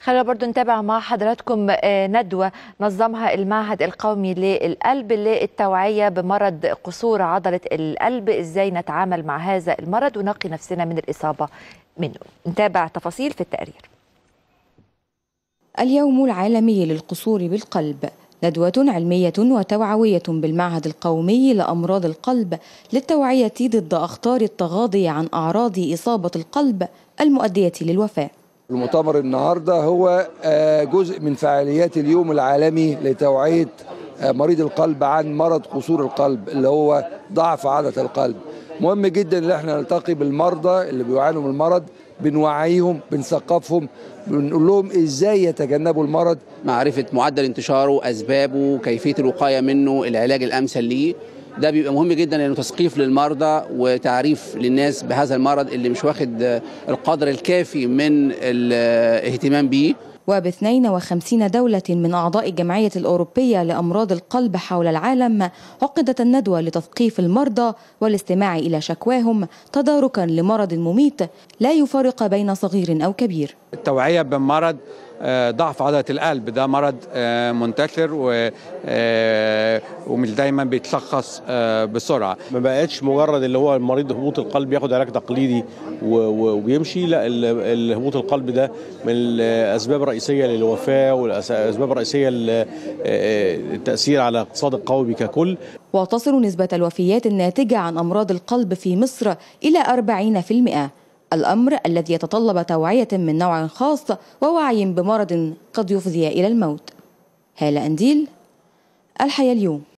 خلينا برضو نتابع مع حضراتكم ندوة نظمها المعهد القومي للقلب للتوعية بمرض قصور عضلة القلب ازاي نتعامل مع هذا المرض ونقي نفسنا من الإصابة منه نتابع تفاصيل في التقرير اليوم العالمي للقصور بالقلب ندوة علمية وتوعوية بالمعهد القومي لأمراض القلب للتوعية ضد أخطار التغاضي عن أعراض إصابة القلب المؤدية للوفاة المؤتمر النهارده هو جزء من فعاليات اليوم العالمي لتوعيه مريض القلب عن مرض قصور القلب اللي هو ضعف عضله القلب. مهم جدا ان احنا نلتقي بالمرضى اللي بيعانوا من المرض بنوعيهم بنثقفهم بنقول لهم ازاي يتجنبوا المرض معرفه معدل انتشاره اسبابه كيفيه الوقايه منه العلاج الامثل ليه ده بيبقى مهم جدا لانه تثقيف للمرضى وتعريف للناس بهذا المرض اللي مش واخد القدر الكافي من الاهتمام بيه وب 52 دولة من أعضاء الجمعية الأوروبية لأمراض القلب حول العالم عقدت الندوة لتثقيف المرضى والاستماع إلى شكواهم تداركا لمرض مميت لا يفرق بين صغير أو كبير التوعية بمرض ضعف عضلة القلب ده مرض منتشر ومش دايما بيتشخص بسرعة ما بقتش مجرد اللي هو المريض هبوط القلب ياخد علاج تقليدي ويمشي لا هبوط القلب ده من الأسباب الرئيسية للوفاة والأسباب الرئيسية للتأثير على الاقتصاد القومي ككل وتصل نسبة الوفيات الناتجة عن أمراض القلب في مصر إلى 40% الأمر الذي يتطلب توعية من نوع خاص ووعي بمرض قد يفضي إلى الموت هالة أنديل الحياة اليوم